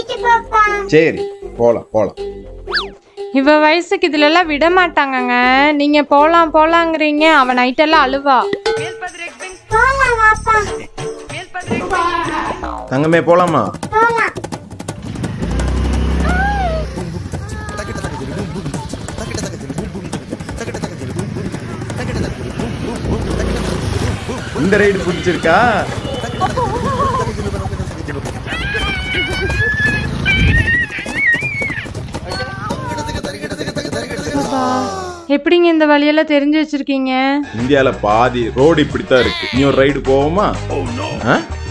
கூட்டிட்டு போப்பா சரி போலாம் போலாம் இவ வயசுக்கு இதுல எல்லாம் விட மாட்டாங்கங்க நீங்க போலாம் போலாங்கிறீங்க அவன் நைட்டெல்லாம் அழுவா போலாம் வாப்பா தங்கமே போலாமா போலாம் இந்த ரைடு பிடிச்சிருக்கா எப்படிங்க இந்த வழியெல்லாம் தெரிஞ்சு வச்சிருக்கீங்க இந்தியால பாதி ரோடு இப்படித்தான் இருக்கு நீ ஒரு ரைடு போவோமா ஆ?